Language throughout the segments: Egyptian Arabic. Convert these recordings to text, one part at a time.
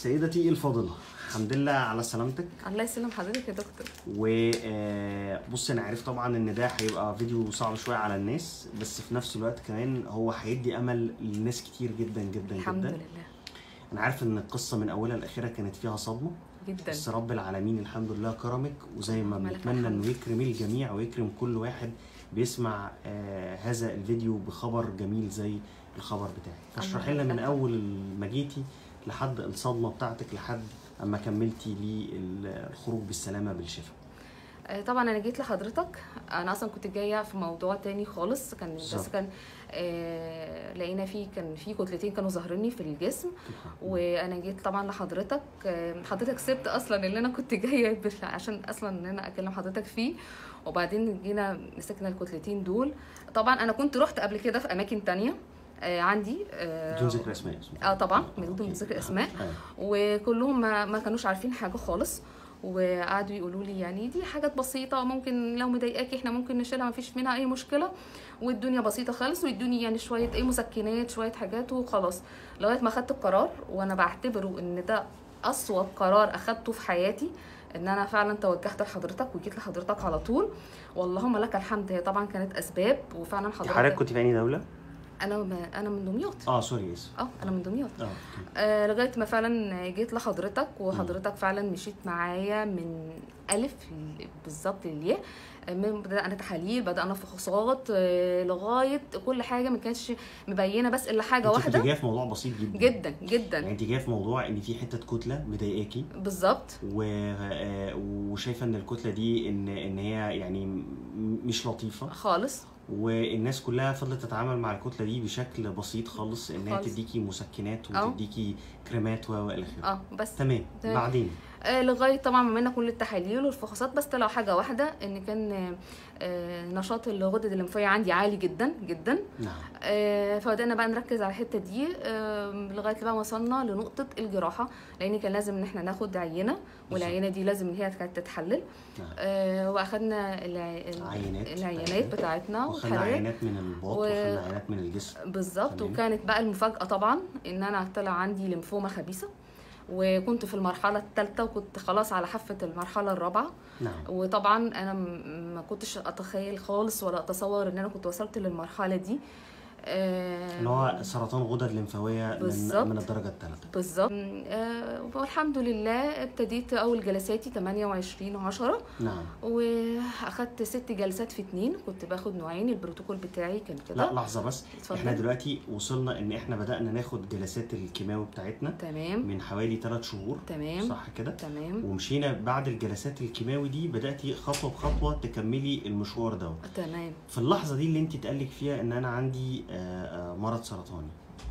سيدتي الفاضلة الحمد لله على سلامتك الله يسلم حضرتك يا دكتور وبص انا عارف طبعا ان ده هيبقى فيديو صعب شويه على الناس بس في نفس الوقت كمان هو هيدي امل لناس كتير جدا جدا الحمد جدا لله انا عارف ان القصه من اولها لاخرها كانت فيها صدمه جدا بس رب العالمين الحمد لله كرمك وزي ما اللهم لك بنتمنى الحمد. انه يكرم الجميع ويكرم كل واحد بيسمع آه هذا الفيديو بخبر جميل زي الخبر بتاعك فاشرحي لنا لك من الحمد. اول ما جيتي لحد الصدمه بتاعتك لحد اما كملتي للخروج بالسلامه بالشفاء آه، طبعا انا جيت لحضرتك انا اصلا كنت جايه في موضوع تاني خالص كان بس بالظبط. كان آه لقينا فيه كان في كتلتين كانوا ظاهريني في الجسم وانا جيت طبعا لحضرتك آه، حضرتك سبت اصلا اللي انا كنت جايه بال- عشان اصلا ان انا اكلم حضرتك فيه وبعدين جينا مسكنا الكتلتين دول طبعا انا كنت رحت قبل كده في اماكن تانية آه عندي آه بدون ذكر اسماء اه طبعا بدون أوكي. ذكر اسماء أيوة. وكلهم ما, ما كانوش عارفين حاجه خالص وقعدوا يقولوا لي يعني دي حاجات بسيطه ممكن لو مضايقاكي احنا ممكن نشيلها ما فيش منها اي مشكله والدنيا بسيطه خالص ويدوني يعني شويه ايه مسكنات شويه حاجات وخلاص لغايه ما خدت القرار وانا بعتبره ان ده اصوب قرار اخدته في حياتي ان انا فعلا توجهت لحضرتك وجيت لحضرتك على طول واللهم لك الحمد هي طبعا كانت اسباب وفعلا انت حضرتك حضرتك كنت في اي دوله؟ انا انا من دمياط اه سوري اسف اه انا من دمياط اه أوكي. آه لغايه ما فعلا جيت لحضرتك وحضرتك فعلا مشيت معايا من الف ل- بالظبط للياء آه، من بدانا تحاليل بدانا فحوصات آه لغايه كل حاجه ما كانتش مبينه بس الا حاجه انت كنت واحده جايه في موضوع بسيط جدا جدا يعني جدا انت جايه في موضوع ان في حته كتله مضايقاكي بالظبط و... آه، وشايفه ان الكتله دي ان ان هي يعني م- مش لطيفه خالص والناس كلها فضلت تتعامل مع الكتله دي بشكل بسيط خالص ان هي خالص. تديكي مسكنات اه. وتديكي كريمات و والى اخره اه بس تمام تمام. بعدين آه لغايه طبعا عملنا كل التحاليل والفحوصات بس طلع حاجه واحده ان كان آه، آه نشاط الغدد الليمفاويه عندي عالي جدا جدا نعم آه، فبدأنا بقى نركز على الحتة دي آه، لغاية بقى وصلنا لنقطة الجراحة لأن كان لازم إن احنا ناخد عينة والعينة دي لازم إن هي كانت تتحلل نعم آه، وأخدنا الع- ال- عينات. العينات بتاعتنا وخدنا والحالات عينات من الباط و- وخدنا عينات من الجسم بالظبط تمام. وكانت بقى المفاجأة طبعا إن أنا طلع عندي ليمفوما خبيثة وكنت في المرحلة الثالثة وكنت خلاص على حافة المرحلة الرابعة نعم وطبعا انا م- ما كنتش اتخيل خالص ولا اتصور ان انا كنت وصلت للمرحله دي آه، اللي هو سرطان غدد لمفاويه من بالظبط. من الدرجه الثالثه بالظبط آه، والحمد لله ابتديت اول جلساتي 28 10 نعم واخدت ست جلسات في اتنين كنت باخد نوعين البروتوكول بتاعي كان لا كده لحظه بس اتفضل. احنا دلوقتي وصلنا ان احنا بدانا ناخد جلسات الكيماوي بتاعتنا تمام من حوالي 3 شهور تمام صح كده تمام ومشينا بعد الجلسات الكيماوي دي بداتي خطوه بخطوه تكملي المشوار دوت تمام في اللحظه دي اللي انت اتقالك فيها ان انا عندي آه، آه، مرض سرطاني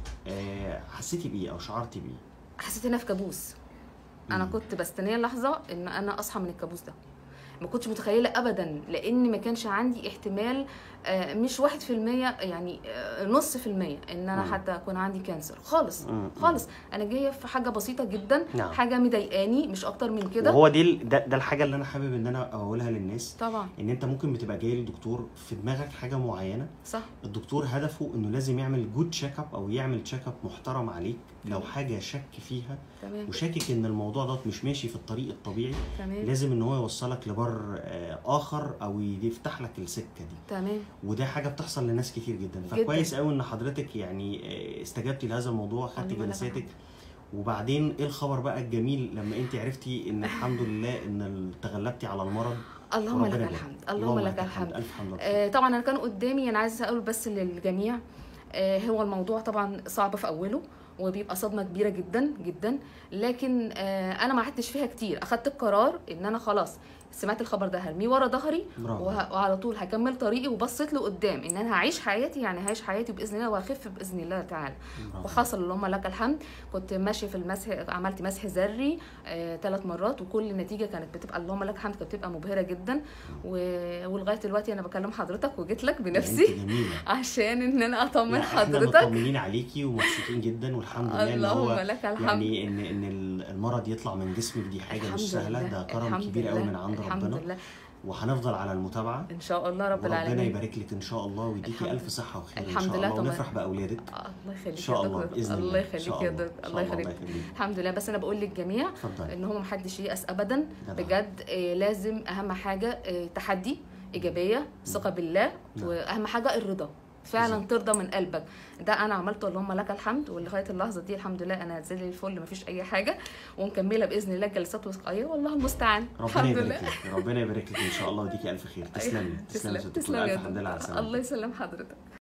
آه، حسيتي بايه او شعرتي بايه حسيت ان انا في كابوس انا مم. كنت بستنيه اللحظه ان انا اصحى من الكابوس ده ما كنتش متخيله ابدا لان ما كانش عندي احتمال آه، مش واحد في المية يعني آه، نص في المية ان انا مم. حتى اكون عندي كانسر خالص مم. خالص انا جايه في حاجه بسيطه جدا نعم. حاجه مضايقاني مش اكتر من كده وهو دي ال- ده, ده الحاجه اللي انا حابب ان انا اقولها للناس طبعا ان انت ممكن بتبقى جاي للدكتور في دماغك حاجه معينه صح الدكتور هدفه انه لازم يعمل جود تشيك اب او يعمل تشيك اب محترم عليك لو حاجه شك فيها تمام وشاكك ان الموضوع ده مش ماشي في الطريق الطبيعي تمام لازم ان هو يوصلك لبر آه، اخر او يفتح لك السكه دي تمام وده حاجه بتحصل لناس كتير جدا جداً. فكويس قوي ان حضرتك يعني آه، استجبتي لهذا الموضوع خدتي الله جلساتك وبعدين ايه الخبر بقى الجميل لما انت عرفتي ان الحمد لله ان تغلبتي على المرض اللهم لك وربنا يبارك. الحمد اللهم لك الحمد الف حمد لله آه، طبعا انا كان قدامي انا عايزه اقول بس للجميع آه، هو الموضوع طبعا صعب في اوله وبيبقى صدمه كبيره جدا جدا لكن آه، انا ما قعدتش فيها كتير اخدت القرار ان انا خلاص سمعت الخبر ده هرميه ورا ظهري برافو. وه- وعلى طول هكمل طريقي وبصيت لقدام ان انا هعيش حياتي يعني هعيش حياتي باذن الله وهخف باذن الله تعالى برافو. وحصل اللهم لك الحمد كنت ماشيه في المسح عملت مسح ذري ثلاث مرات وكل النتيجه كانت بتبقى اللهم لك الحمد كانت بتبقى مبهره جدا و... ولغايه دلوقتي انا بكلم حضرتك وجيت لك انت بنفسي جميله عشان ان انا اطمن لا، احنا حضرتك مطمنين عليكي ومبسوطين جدا والحمد لله ان اللهم هو لك الحمد يعني ان ان المرض يطلع من جسمك دي حاجه الحمد مش سهله لله، ده كرم الحمد كبير قوي لله، من عند الحمد ربنا لله وهنفضل على المتابعه ان شاء الله رب وربنا العالمين يبارك لك ان شاء الله ويديكي الحمد- الف صحه وخير ان الحمد شاء لله الله طبعا. ونفرح باولادك آه، الله يخليك ان شاء يا الله دكتور. باذن الله الله إن يخليك شاء يا الله. دكتور إن الله شاء يخليك يخليك الحمد لله بس انا بقول للجميع اتفضلي ان هو محدش ييأس ابدا جدع. بجد آه، لازم اهم حاجه آه، تحدي ايجابيه ثقه بالله نعم. واهم حاجه الرضا فعلا بالظبط. ترضى من قلبك ده انا عملته اللهم لك الحمد ولغايه اللحظه دي الحمد لله انا زي الفل مفيش اي حاجه ومكمله باذن الله جلسات وثائقيه والله المستعان ربنا الحمد يبارك لله لك ربنا يبارك لك ان شاء الله ويديكي الف خير تسلمي تسلمي يا ست الكل. تسلم يا الف حمد لله على دكتور. السلامه الله يسلم حضرتك